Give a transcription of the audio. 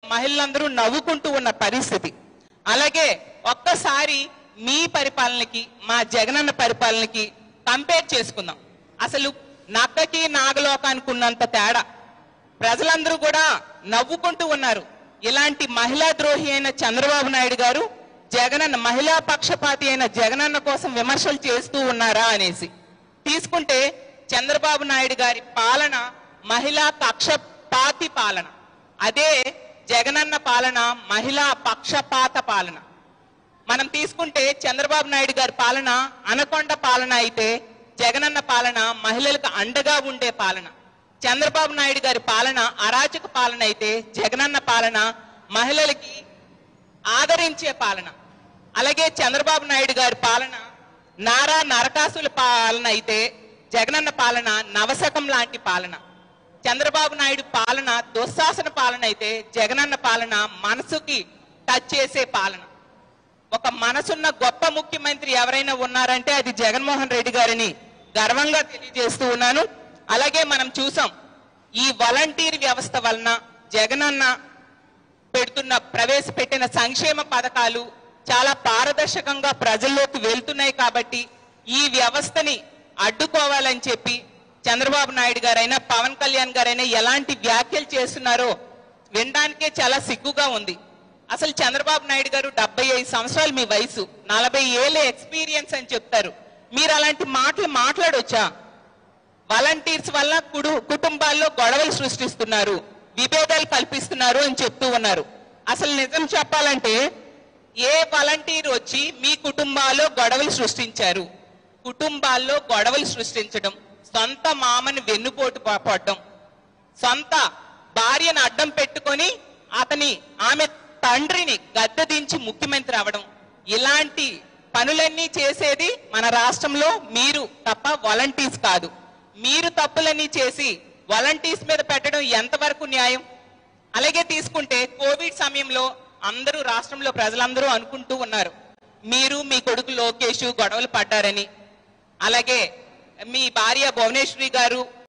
మహిళలందరూ నవ్వుకుంటూ ఉన్న పరిస్థితి అలాగే ఒక్కసారి మీ పరిపాలనకి మా జగనన్న పరిపాలనకి కంపేర్ చేసుకుందాం అసలు నక్కకి నాగలోకానికి ఉన్నంత తేడా ప్రజలందరూ కూడా నవ్వుకుంటూ ఉన్నారు ఇలాంటి మహిళా ద్రోహి అయిన చంద్రబాబు నాయుడు గారు జగనన్న మహిళా పక్షపాతి అయిన జగనన్న కోసం విమర్శలు చేస్తూ ఉన్నారా అనేసి తీసుకుంటే చంద్రబాబు నాయుడు గారి పాలన మహిళా పక్షపాతి పాలన అదే జగనన్న పాలన మహిళా పక్షపాత పాలన మనం తీసుకుంటే చంద్రబాబు నాయుడు గారి పాలన అనకొండ పాలన అయితే జగనన్న పాలన మహిళలకు అండగా ఉండే పాలన చంద్రబాబు నాయుడు గారి పాలన అరాచక పాలన అయితే జగనన్న పాలన మహిళలకి ఆదరించే పాలన అలాగే చంద్రబాబు నాయుడు గారి పాలన నారా నరకాసుల పాలన అయితే జగనన్న పాలన నవశకం లాంటి పాలన చంద్రబాబు నాయుడు పాలన దుశ్శాసన పాలన అయితే జగనన్న పాలన మనసుకి టచ్ చేసే పాలన ఒక మనసున్న గొప్ప ముఖ్యమంత్రి ఎవరైనా ఉన్నారంటే అది జగన్మోహన్ రెడ్డి గారిని గర్వంగా తెలియజేస్తూ ఉన్నాను అలాగే మనం చూసాం ఈ వాలంటీర్ వ్యవస్థ వలన జగనన్న పెడుతున్న ప్రవేశపెట్టిన సంక్షేమ పథకాలు చాలా పారదర్శకంగా ప్రజల్లోకి వెళ్తున్నాయి కాబట్టి ఈ వ్యవస్థని అడ్డుకోవాలని చెప్పి చంద్రబాబు నాయుడు గారైనా పవన్ కళ్యాణ్ గారైనా ఎలాంటి వ్యాఖ్యలు చేస్తున్నారో వినడానికే చాలా సిగ్గుగా ఉంది అసలు చంద్రబాబు నాయుడు గారు డెబ్బై ఐదు సంవత్సరాలు మీ వయసు నలభై ఏళ్ళ ఎక్స్పీరియన్స్ అని చెప్తారు మీరు అలాంటి మాటలు మాట్లాడొచ్చా వాలంటీర్స్ వల్ల కుడు కుటుంబాల్లో గొడవలు సృష్టిస్తున్నారు విభేదాలు కల్పిస్తున్నారు అని చెప్తూ ఉన్నారు అసలు నిజం చెప్పాలంటే ఏ వాలంటీర్ వచ్చి మీ కుటుంబాల్లో గొడవలు సృష్టించారు కుటుంబాల్లో గొడవలు సృష్టించడం సొంత మామని వెన్నుపోటు ప- పడడం సొంత భార్యను అడ్డం పెట్టుకొని అతని ఆమె తండ్రిని గద్దె దించి ముఖ్యమంత్రి అవడం ఇలాంటి పనులన్నీ చేసేది మన రాష్ట్రంలో మీరు తప్ప వాలంటీర్స్ కాదు మీరు తప్పులన్నీ చేసి వాలంటీర్స్ మీద పెట్టడం ఎంతవరకు న్యాయం అలాగే తీసుకుంటే కోవిడ్ సమయంలో అందరూ రాష్ట్రంలో ప్రజలందరూ అనుకుంటూ ఉన్నారు మీరు మీ కొడుకు లోకేష్ గొడవలు పడ్డారని అలాగే మీ భార్య భువనేశ్వరి గారు